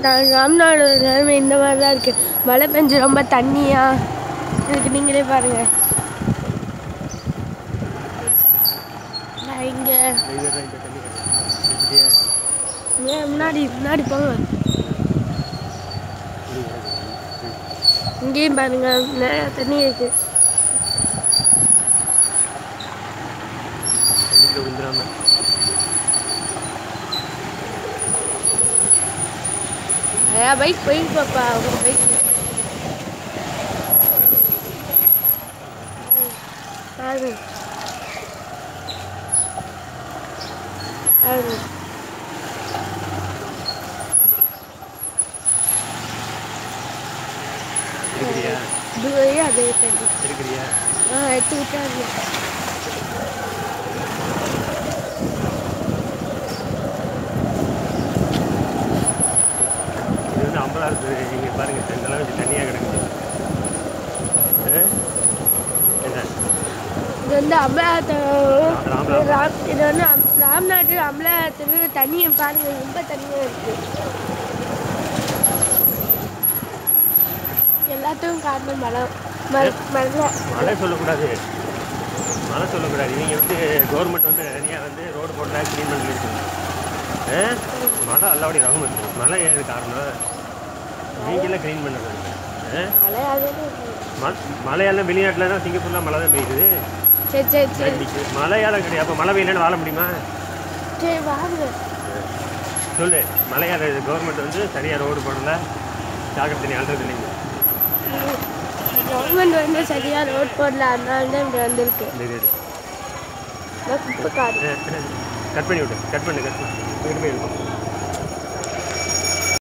நான் ராம்நாடு நிலைமை இந்த மாதிரி தான் இருக்குது மழை பெஞ்சு ரொம்ப தண்ணியாக இதுக்கு நீங்களே பாருங்கள் நான் இங்கே ஏன் முன்னாடி முன்னாடி போங்க இங்கேயும் பாருங்க நிறைய தண்ணி இருக்கு தண்ணிக்குள்ள விழுந்துடாம நிறையா பைக் போயிட்டு பாப்பா ஒரு பைக் பாருங்க பாருங்க இருக்கிறியா இதுவரையே அதே தண்ணி இருக்கிறியா ஆ எடுத்து விட்டாங்க இது வந்து அம்பலாறு இங்கே பாருங்க இந்த அளவுக்கு தண்ணியாக கிடக்குது ஆ? என்ன இது வந்து அமலாத்த ராமநாதபுரம். ராம் இது வந்து அம்- ராம்நாட்டு அமலாத்துக்கு தண்ணியை பாருங்க ரொம்ப தண்ணியாக இருக்கு எல்லாத்துக்கும் காரணம் மழை மழை மழை மழை சொல்லக்கூடாது மழை சொல்லக்கூடாது நீங்கள் வந்து கவர்மெண்ட் வந்து தனியாக வந்து ரோடு போட்டா க்ளீன் பண்ணி இருக்குது மழை அல்லாவுடைய ரகமத்து மழை ஏது காரணம் நீங்களாம் க்ளீன் பண்ணுறது மழையாலே இருக்கு. மழையெல்லாம் வெளிநாட்டில் தான் சிங்கப்பூர்லாம் மழை தான் பெய்யுது சரி சரி சரி இன்னைக்கு மழையால் கிடையாது அப்போ மழை பெய்யலன்னு வாழ முடியுமா சரி வாங்க சொல்லு மழையால் கவர்மெண்ட் வந்து சரியாக ரோடு போடல சாக்கடை தண்ணி அழுறது இல்லைங்க கவர்மெண்ட் வந்து சரியாக ரோட் போடல அதனால தான் இப்படி வந்திருக்கு இந்த இது நான் குப்பை காடு கட் பண்ணி விட்டு கட் பண்ணு கட் பண்ணு இங்கிட்டு போய் இருக்கும்